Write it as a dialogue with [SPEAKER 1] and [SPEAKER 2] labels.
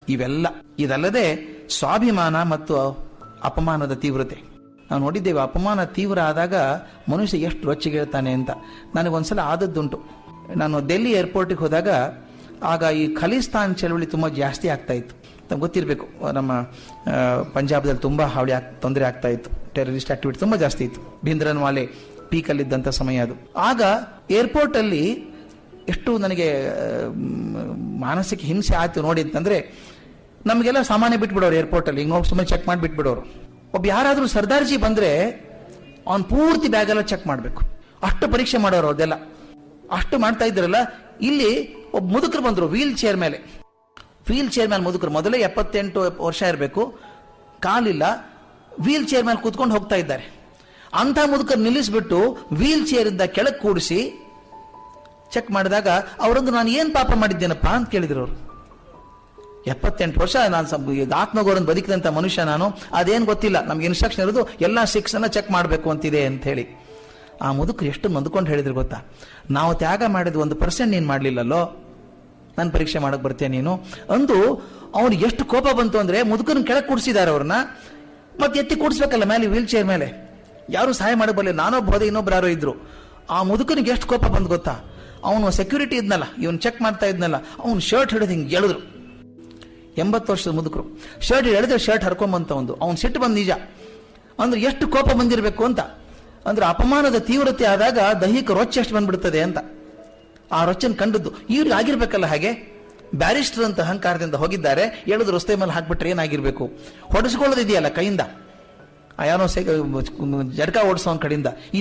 [SPEAKER 1] ಇವೆಲ್ಲ ಇದಲ್ಲದೆ ಸ್ವಾಭಿಮಾನ ಮತ್ತು ಅಪಮಾನದ ತೀವ್ರತೆ ನಾವು ನೋಡಿದ್ದೇವೆ ಅಪಮಾನ ತೀವ್ರ ಆದಾಗ ಮನುಷ್ಯ ಎಷ್ಟು ರೊಚ್ಚಿಗೇಳ್ತಾನೆ ಅಂತ ನನಗೊಂದ್ಸಲ ಆದದ್ದುಂಟು ನಾನು ಡೆಲ್ಲಿ ಏರ್ಪೋರ್ಟಿಗೆ ಹೋದಾಗ ಆಗ ಈ ಖಲಿಸ್ತಾನ್ ಚಳವಳಿ ತುಂಬ ಜಾಸ್ತಿ ಆಗ್ತಾ ಇತ್ತು ನಮ್ಗೆ ಗೊತ್ತಿರಬೇಕು ನಮ್ಮ ಆ, ಪಂಜಾಬ್ದಲ್ಲಿ ತುಂಬ ಹಾವಳಿ ಆಗ್ ತೊಂದರೆ ಆಗ್ತಾ ಇತ್ತು ಟೆರರಿಸ್ಟ್ ಆಕ್ಟಿವಿಟಿ ತುಂಬ ಜಾಸ್ತಿ ಇತ್ತು ಭಿಂದ್ರನ್ ವಾಲೆ ಪೀಕಲ್ಲಿದ್ದಂಥ ಸಮಯ ಅದು ಆಗ ಏರ್ಪೋರ್ಟಲ್ಲಿ ಎಷ್ಟು ನನಗೆ ಆ, ಮ್, ಮಾನಸಿಕ ಹಿಂಸೆ ಆಯ್ತು ನೋಡಿ ಅಂತಂದ್ರೆ ನಮಗೆಲ್ಲ ಸಾಮಾನ್ಯ ಬಿಟ್ಬಿಡೋರು ಏರ್ಪೋರ್ಟಲ್ಲಿ ಹಿಂಗೆ ಹೋಗಿ ಸುಮ್ಮನೆ ಚೆಕ್ ಮಾಡಿ ಬಿಟ್ಬಿಡೋರು ಒಬ್ಬ ಯಾರಾದರೂ ಸರ್ದಾರ್ಜಿ ಬಂದ್ರೆ ಅವ್ನು ಪೂರ್ತಿ ಬ್ಯಾಗ್ ಎಲ್ಲ ಚೆಕ್ ಮಾಡಬೇಕು ಅಷ್ಟು ಪರೀಕ್ಷೆ ಮಾಡೋರು ಅದೆಲ್ಲ ಅಷ್ಟು ಮಾಡ್ತಾ ಇದ್ರಲ್ಲ ಇಲ್ಲಿ ಒಬ್ಬ ಮುದುಕರು ಬಂದರು ವೀಲ್ ಚೇರ್ ಮೇಲೆ ವೀಲ್ ಚೇರ್ ಮೇಲೆ ಮುದುಕರು ಮೊದಲೇ ಎಪ್ಪತ್ತೆಂಟು ವರ್ಷ ಇರಬೇಕು ಕಾಲಿಲ್ಲ ವೀಲ್ ಚೇರ್ ಮೇಲೆ ಕೂತ್ಕೊಂಡು ಹೋಗ್ತಾ ಇದ್ದಾರೆ ಅಂಥ ಮುದುಕರು ನಿಲ್ಲಿಸ್ಬಿಟ್ಟು ವೀಲ್ ಚೇರ್ ಇಂದ ಕೆಳಗೆ ಕೂಡಿಸಿ ಚೆಕ್ ಮಾಡಿದಾಗ ಅವರೊಂದು ನಾನು ಏನು ಪಾಪ ಮಾಡಿದ್ದೇನಪ್ಪ ಅಂತ ಕೇಳಿದ್ರು ಅವರು ಎಪ್ಪತ್ತೆಂಟು ವರ್ಷ ನಾನು ಸ್ವಲ್ಪ ಈಗ ಆತ್ಮಗೌರವ ಬದುಕಿದಂಥ ಮನುಷ್ಯ ನಾನು ಅದೇನು ಗೊತ್ತಿಲ್ಲ ನಮ್ಗೆ ಇನ್ಸ್ಟ್ರಕ್ಷನ್ ಇರೋದು ಎಲ್ಲ ಸಿಕ್ಸ್ ಅನ್ನ ಚೆಕ್ ಮಾಡಬೇಕು ಅಂತಿದೆ ಅಂತ ಹೇಳಿ ಆ ಮುದುಕರು ಎಷ್ಟು ನೊಂದ್ಕೊಂಡು ಹೇಳಿದ್ರು ಗೊತ್ತಾ ನಾವು ತ್ಯಾಗ ಮಾಡಿದ ಒಂದು ಪರ್ಸೆಂಟ್ ನೀನು ಮಾಡಲಿಲ್ಲಲ್ಲೋ ನಾನು ಪರೀಕ್ಷೆ ಮಾಡಕ್ ಬರ್ತೇನೆ ನೀನು ಅಂದು ಅವ್ನಿಗೆ ಎಷ್ಟು ಕೋಪ ಬಂತು ಅಂದ್ರೆ ಮುದುಕನ ಕೆಳಗೆ ಕೂಡಿಸಿದ್ದಾರೆ ಅವ್ರನ್ನ ಮತ್ತೆ ಎತ್ತಿ ಕೂಡಿಸ್ಬೇಕಲ್ಲ ಮೇಲೆ ವೀಲ್ ಚೇರ್ ಮೇಲೆ ಯಾರು ಸಹಾಯ ಮಾಡಬಲ್ಲ ನಾನೊಬ್ಬ ಹೋದೆ ಇನ್ನೊಬ್ರು ಯಾರೋ ಇದ್ರು ಆ ಮುದುಕನಿಗೆ ಎಷ್ಟು ಕೋಪ ಬಂದು ಗೊತ್ತಾ ಅವನು ಸೆಕ್ಯೂರಿಟಿ ಇದ್ನಲ್ಲ ಇವನು ಚೆಕ್ ಮಾಡ್ತಾ ಇದ್ನಲ್ಲ ಅವ್ನು ಶರ್ಟ್ ಹಿಡಿದು ಹಿಂಗೆ ಎಳೆದ್ರು ಎಂಬತ್ತು ವರ್ಷದ ಮುದುಕರು ಶರ್ಟ್ ಎಳೆದ್ರೆ ಶರ್ಟ್ ಹರ್ಕೊಂಬಂತ ಒಂದು ಅವ್ನು ಸಿಟ್ಟು ಬಂದ್ ನಿಜ ಅಂದ್ರೆ ಎಷ್ಟು ಕೋಪ ಬಂದಿರಬೇಕು ಅಂತ ಅಂದ್ರೆ ಅಪಮಾನದ ತೀವ್ರತೆ ಆದಾಗ ದೈಹಿಕ ರೊಚ್ಚ ಎಷ್ಟು ಬಂದ್ಬಿಡ್ತದೆ ಅಂತ ಆ ರೊಚ್ಚನ್ ಕಂಡದ್ದು ಇವ್ರಿಗೆ ಆಗಿರ್ಬೇಕಲ್ಲ ಹಾಗೆ ಬ್ಯಾರಿಸ್ಟರ್ ಅಂತ ಅಹಂಕಾರದಿಂದ ಹೋಗಿದ್ದಾರೆ ಎಳೆದು ರಸ್ತೆ ಮೇಲೆ ಹಾಕ್ಬಿಟ್ರೆ ಏನಾಗಿರ್ಬೇಕು ಹೊಡೆಸ್ಕೊಳ್ಳೋದಿದೆಯಲ್ಲ ಕೈಯಿಂದ ಆ ಯಾರೋ ಸೆ ಜಡ್ಕ ಓಡಿಸೋನ್ ಕಡೆಯಿಂದ